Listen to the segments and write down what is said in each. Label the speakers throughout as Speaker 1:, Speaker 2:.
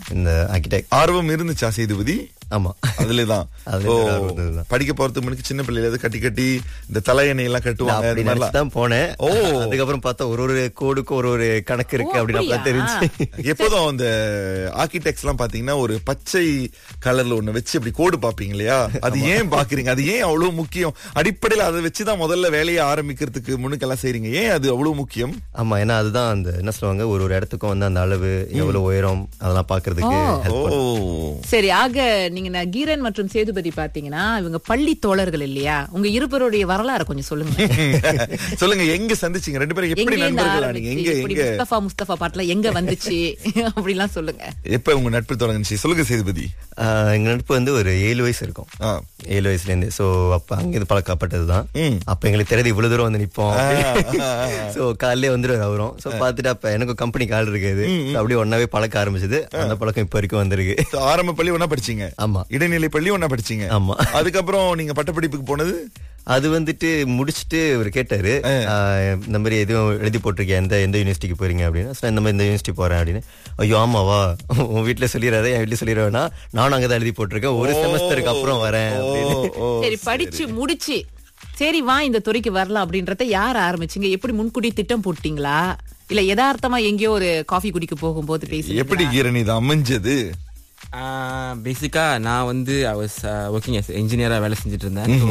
Speaker 1: இந்த ஆர்கிடெக்ட்
Speaker 2: ஆர்வம் இருந்துச்சா சேதுபதி
Speaker 1: ஆமா
Speaker 2: அதுலதான்
Speaker 1: அதுல
Speaker 2: ஓ,
Speaker 1: ஒரு ஆர்வம் இருந்ததுதான்.
Speaker 2: படிக்க போறதுக்கு முன்னாடி சின்ன பிள்ளையில இருந்து கட்டி கட்டி இந்த தலையணை எல்லாம்
Speaker 1: நான்
Speaker 2: கட்டுவாங்க
Speaker 1: அப்படி
Speaker 2: அது மாதிரிலாம்.
Speaker 1: நினைச்சுதான் போனேன்
Speaker 2: ஓ.
Speaker 1: அதுக்கப்புறம் பார்த்தா ஒரு ஒரு கோடுக்கும் ஒரு ஒரு கணக்கு இருக்கு
Speaker 3: ஓ,
Speaker 1: அப்படின்னு அப்பதான்
Speaker 3: அப்படியா?
Speaker 1: தெரிஞ்சு
Speaker 2: எப்போதும் அந்த ஆர்கிடெக்ட்ஸ் எல்லாம் பாத்தீங்கன்னா ஒரு பச்சை கலர்ல ஒண்ணு வச்சு அப்படி கோடு பாப்பீங்க இல்லையா அது ஏன் பாக்குறீங்க அது ஏன் அவ்வளவு முக்கியம் அடிப்படையில அதை வச்சுதான் முதல்ல வேலையை ஆரம்பிக்கிறதுக்கு முன்னுக்கெல்லாம் செய்றீங்க ஏன் அது அவ்வளவு முக்கியம்
Speaker 1: ஆமா ஏன்னா அதுதான் அந்த என்ன சொல்லுவாங்க ஒரு ஒரு இடத்துக்கும் வந்து அந்த அளவு எவ்வளவு உயரம் அதெல்லாம் பாக்குறதுக்கு
Speaker 3: ஓ.
Speaker 1: help
Speaker 2: ஓ
Speaker 1: பண்ணும்.
Speaker 3: சரி ஆக நீங்க ந- கீரன் மற்றும் சேதுபதி பாத்தீங்கன்னா இவங்க பள்ளி தோழர்கள் இல்லையா உங்க இருவருடைய வரலாறு கொஞ்சம் சொல்லுங்க
Speaker 2: சொல்லுங்க எங்க சந்திச்சீங்க ரெண்டு பேரும் எப்படி
Speaker 3: எங்கேருந்து
Speaker 2: நண்பர்களா நீங்க
Speaker 3: ஆரம்பிச்சு,
Speaker 2: எங்க
Speaker 3: இப்படி
Speaker 2: எங்க
Speaker 3: முஸ்தபா முஸ்தபா பாட்டுல எங்க வந்துச்சு அப்படிலாம் சொல்லுங்க
Speaker 2: எப்ப உங்க நட்பு தொடங்குச்சு சொல்லுங்க சேதுபதி
Speaker 1: ஆஹ் எங்க நட்பு வந்து ஒரு ஏழு வயசு இருக்கும்
Speaker 2: ஆ.
Speaker 1: ஏழு வயசுல இருந்து சோ அப்ப அங்கிருந்து பழக்கப்பட்டதுதான்
Speaker 2: ம்.
Speaker 1: அப்ப எங்களுக்கு தெரியாது இவ்வளவு தூரம் வந்து நிப்போம்
Speaker 2: ஆ, ஆ,
Speaker 1: சோ காலையிலே வந்துருவாரு அவரும் சோ பாத்துட்டு அப்ப எனக்கு கம்பெனி கால் இருக்குது So அப்படியே ஒன்னாவே பழக்க ஆரம்பிச்சது அந்த பழக்கம் இப்ப வரைக்கும் வந்திருக்கு
Speaker 2: So, ஆரம்ப பள்ளி ஒண்ணா படிச்சீங்க
Speaker 1: ஆமா
Speaker 2: இடைநிலை பள்ளி ஒண்ணா படிச்சீங்க
Speaker 1: ஆமா.
Speaker 2: அதுக்கப்புறம் நீங்க பட்டப்படிப்புக்கு போனது
Speaker 1: அது வந்துட்டு முடிச்சுட்டு இவர் கேட்டாரு ஆஹ் இந்த மாதிரி எதுவும் எழுதி போட்டிருக்கேன் எந்த எந்த யூனிவர்சிட்டிக்கு போறீங்க அப்படின்னு So, இந்த மாதிரி இந்த யூனிவர்சிட்டி போறேன் அப்படின்னு ஐயோ ஆமாவா உன் வீட்டுல சொல்லிடாத என் வீட்டுல சொல்லிடுவேனா நானும் அங்கதான் எழுதி போட்டிருக்கேன் ஒரு செமஸ்டருக்கு அப்புறம் வரேன் அப்படின்னு
Speaker 2: ஓ, ஓ.
Speaker 3: சரி படிச்சு முடிச்சு சரி வா இந்த துறைக்கு வரலாம் அப்படின்றத யார் ஆரம்பிச்சீங்க எப்படி முன்கூட்டி திட்டம் போட்டீங்களா இல்ல யதார்த்தமா எங்கேயோ ஒரு காஃபி குடிக்க போகும்போது பேசி
Speaker 2: எப்படி கீரணி இது அமைஞ்சது
Speaker 4: பேசிக்கா நான் வந்து ஐ வாஸ் ஒர்க்கிங் எஸ் இன்ஜினியரா வேலை செஞ்சுட்டு இருந்தேன் ஸோ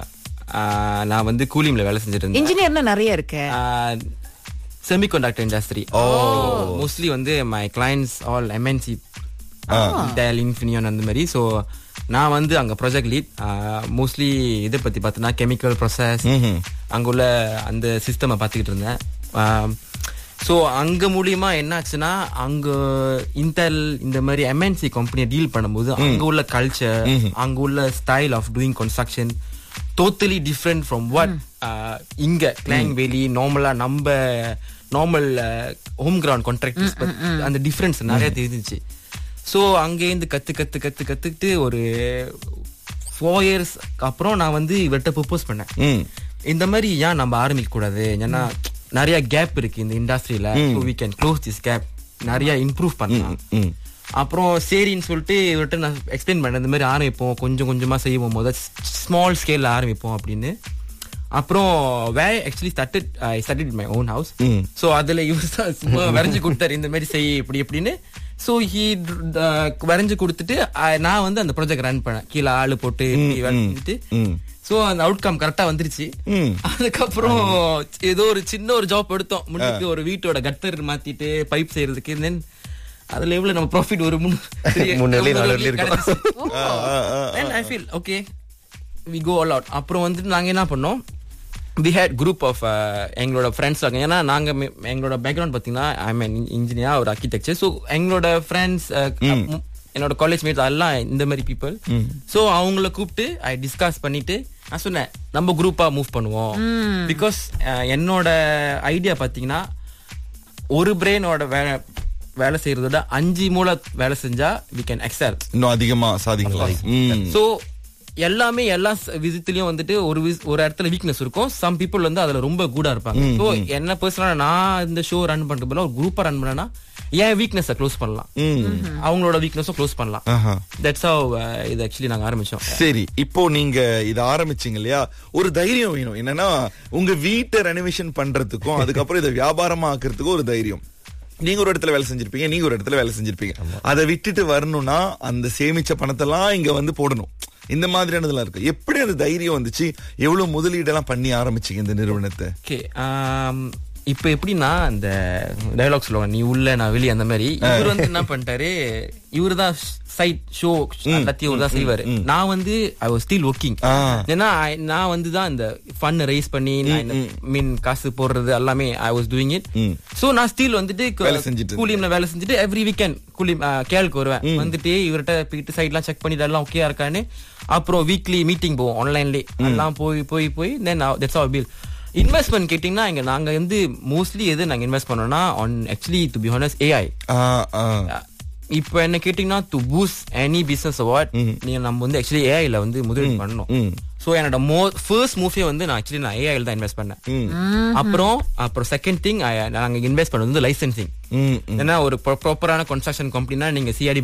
Speaker 4: நான் வந்து கூலிம்ல வேலை செஞ்சுட்டு இருந்தேன்
Speaker 3: இன்ஜினியர்னா நிறைய இருக்கு
Speaker 4: செமிகண்டக்டர் இண்டஸ்ட்ரி மோஸ்ட்லி வந்து my clients all MNC Dell Infineon அந்த மாதிரி ஸோ நான் வந்து அங்க ப்ராஜெக்ட் லீட் மோஸ்ட்லி இதை பத்தி பார்த்தோன்னா கெமிக்கல் ப்ராசஸ் அங்க உள்ள அந்த சிஸ்டமை பார்த்துக்கிட்டு இருந்தேன் ஸோ அங்க மூலியமா என்னாச்சுன்னா அங்க இன்டெல் இந்த மாதிரி எம்என்சி கம்பெனியை டீல் பண்ணும்போது அங்க உள்ள கல்ச்சர் அங்க உள்ள style of doing construction totally different from what இங்க கிளாங் வேலி நார்மலா நம்ம நார்மல் ஹோம் கிரவுண்ட் கான்ட்ராக்டர்ஸ் அந்த டிஃபரன்ஸ் நிறைய தெரிஞ்சிச்சு ஸோ அங்கேருந்து கத்து கத்து கத்து கத்துக்கிட்டு ஒரு ஃபோர் இயர்ஸ் அப்புறம் நான் வந்து இவர்கிட்ட ப்ரப்போஸ் பண்ணேன்
Speaker 2: ம்.
Speaker 4: இந்த மாதிரி ஏன் நம்ம ஆரம்பிக்க கூடாது ஏன்னா நிறைய கேப் இருக்கு இந்த இண்டஸ்ட்ரியில so we can close this gap நிறைய இம்ப்ரூவ் பண்ணலாம்
Speaker 2: ம்.
Speaker 4: அப்புறம் சரின்னு சொல்லிட்டு இவர்கிட்ட நான் எக்ஸ்பிளைன் பண்ணேன் இந்த மாதிரி ஆரம்பிப்போம் கொஞ்சம் கொஞ்சமா செய்வோம் முதல் ஸ்மால் ஸ்கேல்ல ஆரம்பிப்போம் அப்படின்னு அப்புறம் we actually started I started my own house so அதுல இவர் தான் சும்மா வரைஞ்சு கொடுத்தாரு இந்த மாதிரி செய் இப்படி இப்படின்னு ஸோ ஹீ வரைஞ்சு கொடுத்துட்டு I- நான் வந்து அந்த ப்ராஜெக்ட் ரன் பண்ணேன் கீழே ஆளு போட்டு இப்படி வேலை செஞ்சுட்டு ஸோ அந்த அவுட்கம் கரெக்டா வந்துருச்சு அதுக்கப்புறம் ஏதோ ஒரு சின்ன ஒரு ஜாப் எடுத்தோம் முன்னுக்கு ஒரு வீட்டோட கட்டர் மாத்திட்டு பைப் செய்யறதுக்கு தென் அதுல எவ்வளவு நம்ம ப்ராஃபிட் ஒரு மூணு
Speaker 1: மூணு வெள்ளி, நாலு வெள்ளி இருக்கும்.
Speaker 4: Then I feel okay we go all out அப்புறம் வந்துட்டு நாங்க என்ன பண்ணோம் வி ஹேட் குரூப் ஆஃப் எங்களோட ஃப்ரெண்ட்ஸ் ஏன்னா நாங்க மே- எங்களோட பேக்ரவுண்ட் பாத்தீங்கன்னா ஐ மீன் இன்ஜினியர் ஒரு ஆர்கிடெக்சர் ஸோ எங்களோட ஃப்ரெண்ட்ஸ் என்னோட காலேஜ் மேட்ஸ் எல்லாம் இந்த மாதிரி பீப்புள் ஸோ அவங்கள கூப்பிட்டு ஐ டிஸ்கஸ் பண்ணிட்டு நான் சொன்னேன் நம்ம குரூப்பா மூவ் பண்ணுவோம் பிகாஸ் என்னோட ஐடியா பாத்தீங்கன்னா ஒரு பிரெயினோட வேலை வேலை செய்யறத விட அஞ்சு மூளை வேலை செஞ்சா வி கேன் எக்ஸல்
Speaker 2: இன்னும் அதிகமா சாதிக்கலாம் ம்.
Speaker 4: சோ எல்லாமே எல்லா ஸ்- விதத்துலயும் வந்துட்டு ஒரு vis- ஒரு இடத்துல வீக்னஸ் இருக்கும் சம் பீப்புள் வந்து அதுல ரொம்ப கூடா இருப்பாங்க சோ என்ன பர்சனலா நான் இந்த ஷோ ரன் பண்றது பதிலா ஒரு குரூப்பா ரன் பண்ணனா என் வீக்னஸ் க்ளோஸ் பண்ணலாம் அவங்களோட வீக்னஸும் க்ளோஸ் பண்ணலாம்
Speaker 2: ஆஹா.
Speaker 4: தட்ஸ் ஹவ் இது ஆக்சுவலி நாங்க ஆரம்பிச்சோம்
Speaker 2: சரி இப்போ நீங்க இத ஆரம்பிச்சீங்க இல்லையா ஒரு தைரியம் வேணும் என்னன்னா உங்க வீட்டை ரெனோவேஷன் பண்றதுக்கும் அதுக்கப்புறம் இதை வியாபாரமா ஆக்குறதுக்கும் ஒரு தைரியம் நீங்க ஒரு இடத்துல வேலை செஞ்சிருப்பீங்க நீங்க ஒரு இடத்துல வேலை செஞ்சிருப்பீங்க அதை விட்டுட்டு வரணும்னா அந்த சேமிச்ச பணத்தெல்லாம் இங்க வந்து போடணும் இந்த மாதிரியானதெல்லாம் இருக்கு எப்படி அந்த தைரியம் வந்துச்சு எவ்வளவு முதலீடெல்லாம் பண்ணி ஆரம்பிச்சீங்க இந்த நிறுவனத்தை
Speaker 4: ஓகே இப்போ எப்படின்னா இந்த டயலாக் சொல்லுவாங்க நீ உள்ள நான் வெளியே அந்த மாதிரி இவர் வந்து என்ன பண்ணிட்டாரு இவர் தான் சைட் ஷோ எல்லாத்தையும் இவர் தான் செய்வாரு நான் வந்து ஐ வாஸ் ஸ்டில் ஒர்க்கிங் ஏன்னா I- நான் வந்து தான் இந்த ஃபன் ரைஸ் பண்ணி மீன் காசு போடுறது எல்லாமே I was doing it so நான் ஸ்டில் வந்துட்டு
Speaker 2: வேலை செஞ்சுட்டு
Speaker 4: கூலிம்ல வேலை செஞ்சுட்டு எவ்ரி வீக்கெண்ட் கூலிம் கேளுக்கு வருவேன் வந்துட்டு இவர்கிட்ட போயிட்டு சைட்லாம் செக் பண்ணிட்டு எல்லாம் ஓகே இருக்கான்னு அப்புறம் வீக்லி மீட்டிங் போவோம் ஆன்லைன்லயே எல்லாம் போய் போய் போய் then that's are bill investment கேட்டிங்கன்னா இங்க நாங்க வந்து மோஸ்ட்லி எது நாங்க இன்வெஸ்ட் பண்ணோம்னா on actually to be honest AI
Speaker 2: ஆ, ஆ.
Speaker 4: இப்போ என்ன கேட்டிங்கன்னா to boost any business award நீங்க நம்ம வந்து ஆக்சுவலி ஏஐல வந்து முதலீடு பண்ணணும் சோ என்னோட மோ ஃபர்ஸ்ட் மூவியே வந்து நான் ஆக்சுவலி நான் ஏஐல தான் இன்வெஸ்ட் பண்ணேன் அப்புறம் அப்புறம் செகண்ட் திங் நாங்க இன்வெஸ்ட் பண்ணது வந்து லைசென்சிங்
Speaker 2: ம்,
Speaker 4: ஏன்னா ஒரு ப்ராப்பரான கன்ஸ்ட்ரக்ஷன் கம்பெனினா நீங்க சிஆர்டி